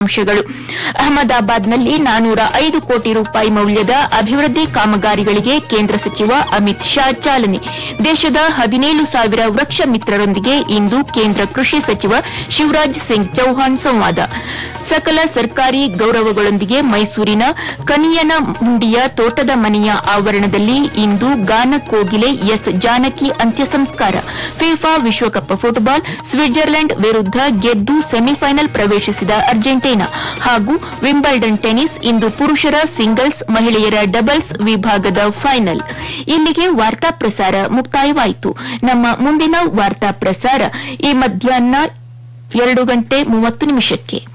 ಅಂಶಗಳು ಅಹಮದಾಬಾದ್ನಲ್ಲಿ ನಾನೂರ ಐದು ಕೋಟಿ ರೂಪಾಯಿ ಮೌಲ್ಯದ ಅಭಿವೃದ್ಧಿ ಕಾಮಗಾರಿಗಳಿಗೆ ಕೇಂದ್ರ ಸಚಿವ ಅಮಿತ್ ಶಾ ಚಾಲನೆ ದೇಶದ ಹದಿನೇಳು ಸಾವಿರ ವೃಕ್ಷ ಮಿತ್ರರೊಂದಿಗೆ ಇಂದು ಕೇಂದ್ರ ಕೃಷಿ ಸಚಿವ ಶಿವರಾಜ್ ಸಿಂಗ್ ಚೌಹಾಣ್ ಸಂವಾದ ಸಕಲ ಸರ್ಕಾರಿ ಗೌರವಗಳೊಂದಿಗೆ ಮೈಸೂರಿನ ಕನಿಯನ ಮುಂಡಿಯ ತೋಟದ ಮನೆಯ ಆವರಣದಲ್ಲಿ ಇಂದು ಗಾನ ಕೋಗಿಲೆ ಎಸ್ ಜಾನಕಿ ಅಂತ್ಯ ಸಂಸ್ಕಾರ ಫಿಫಾ ವಿಶ್ವಕಪ್ ಫುಟ್ಬಾಲ್ ಸ್ವಿಟ್ಜರ್ಲೆಂಡ್ ವಿರುದ್ಧ ಗೆದ್ದು ಸೆಮಿಫೈನಲ್ ಪ್ರವೇಶಿಸಿದ ಅರ್ಜೆಂಟೀನಾ ಹಾಗೂ ವಿಂಬಲ್ಡನ್ ಟೆನಿಸ್ ಇಂದು ಪುರುಷರ ಸಿಂಗಲ್ಸ್ ಮಹಿಳೆಯರ ಡಬಲ್ಸ್ ವಿಭಾಗದ ಫೈನಲ್ ಇಲ್ಲಿಗೆ ವಾರ್ತಾ ಪ್ರಸಾರ ಮುಕ್ತಾಯವಾಯಿತು ನಮ್ಮ ಮುಂದಿನ ವಾರ್ತಾ ಪ್ರಸಾರ ಈ ಮಧ್ಯಾಹ್ನ ಎರಡು ಗಂಟೆ ಮೂವತ್ತು ನಿಮಿಷಕ್ಕೆ